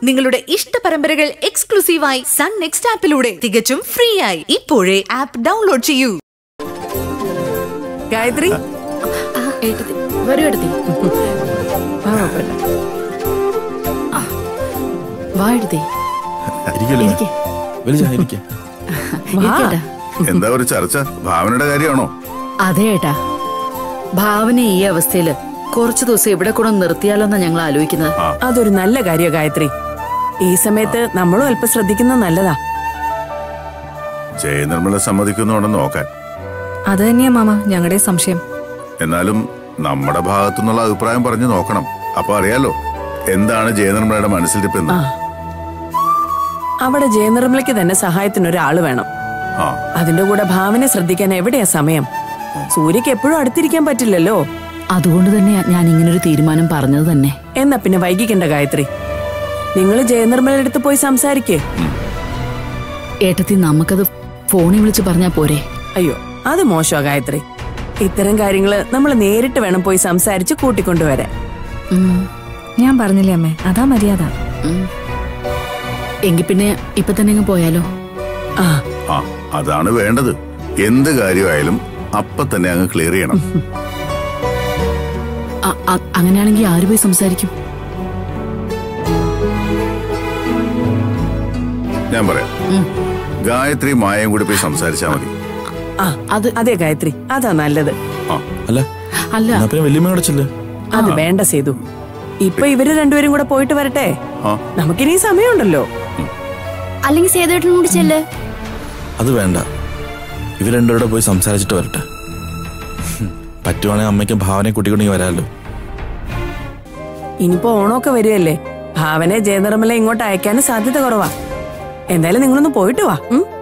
നിങ്ങളുടെ ഇഷ്ട പരമ്പരകൾ എക്സ്ക്ലൂസീവായി സൺ നെക്സ്റ്റ് ആപ്പിലൂടെ തികച്ചും ഫ്രീ ആയി ഇപ്പോഴേ ആപ്പ് ഡൗൺലോഡ് ചെയ്യൂ ഗായത്രി വരൂ എടുത്തി ആ, കുഴപ്പമില്ല. വാ എടുത്തി ഇരിക്കല്ലേ ഇരിക്ക്. വലിയ ഇരിക്ക വാ. ഇരിക്കേട്ടാ എന്താ ഒരു ചർച്ച ഭാവനയുടെ കാര്യമാണോ അതെ ഏട്ടാ ഭാവന ഈ അവസ്ഥയില് കുറച്ചു ദിവസം ഇവിടെ കൂടെ നിർത്തിയാലോന്നാ ഞങ്ങൾ ആലോചിക്കുന്നത് അതൊരു നല്ല കാര്യ ഗായത്രി ഈ സമയത്ത് നമ്മളും അല്പം ശ്രദ്ധിക്കുന്നത് നല്ലതാ ജയനിർമ്മല സമ്മതിക്കുന്നുണ്ടെന്ന് നോക്കാൻ അത് തന്നെയാ മാമ ഞങ്ങളുടെ സംശയം എന്നാലും നമ്മുടെ ഭാഗത്തുനിന്നുള്ള അഭിപ്രായം പറഞ്ഞു നോക്കണം അപ്പൊ അറിയാലോ എന്താണ് ജയനിർമ്മലയുടെ മനസ്സിലിരിപ്പെന്ന് ആ അവിടെ ജയനിർമ്മലയ്ക്ക് തന്നെ സഹായത്തിന് ഒരാള് വേണം ആ അതിന്റെ കൂടെ ഭാവനെ ശ്രദ്ധിക്കാൻ എവിടെയാ സമയം സൂര്യക്ക് എപ്പോഴും അടുത്തിരിക്കാൻ പറ്റില്ലല്ലോ അതുകൊണ്ട് തന്നെയാ ഞാൻ ഇങ്ങനൊരു തീരുമാനം പറഞ്ഞത് തന്നെ എന്നാ പിന്നെ വൈകിക്കണ്ട ഗായത്രി നിങ്ങൾ ജയനിർമ്മലയുടെ അടുത്ത് പോയി സംസാരിക്കേ ഏട്ടത്തി നമുക്കത് ഫോണിൽ വിളിച്ച് പറഞ്ഞാ പോരെ അയ്യോ അത് മോശമാ ഗായത്രി ഇത്തരം കാര്യങ്ങള് നമ്മൾ നേരിട്ട് വേണം പോയി സംസാരിച്ച് കൂട്ടിക്കൊണ്ടുവരാൻ ഉം, ഞാൻ പറഞ്ഞില്ലേ അമ്മേ അതാ മര്യാദ ഉം. എങ്കി പിന്നെ ഇപ്പൊ തന്നെ അങ്ങ് പോയാലോ ആ ആ അതാണ് വേണ്ടത് എന്ത് കാര്യമായാലും അപ്പൊ തന്നെ അങ്ങ് ക്ലിയർ ചെയ്യണം അ- അ- അങ്ങനെയാണെങ്കിൽ ആര് പോയി സംസാരിക്കും ഞാൻ പറയാം ഗായത്രി മായയും കൂടി പോയി സംസാരിച്ചാ മതി ആ അത് അതെ ഗായത്രി അതാ നല്ലത് ആ അല്ല അല്ല എന്നാ പിന്നെ വല്യമ്മ ചെല്ല് അത് വേണ്ട സേതു ഇപ്പൊ ഇവര് രണ്ടുപേരും കൂടെ പോയിട്ട് വരട്ടെ ആ നമുക്കിനി സമയമുണ്ടല്ലോ അല്ലെങ്കിൽ സേതുവേട്ടനും കൂടി ചെല്ല് അത് വേണ്ട ഇവർ രണ്ടുപേരുടെ പോയി സംസാരിച്ചിട്ട് വരട്ടെ ഹും, പറ്റുവാണെങ്കിൽ അമ്മയ്ക്ക് ഭാവനയെ കൂട്ടിക്കൊണ്ടെങ്കിൽ വരാമല്ലോ ഇനിയിപ്പോ ഓണമൊക്കെ വരുമല്ലേ ഭാവനെ ജയനിർമ്മല ഇങ്ങോട്ട് അയക്കാനും സാധ്യത കുറവാ എന്തായാലും നിങ്ങളൊന്ന് പോയിട്ട് വാ ഉം?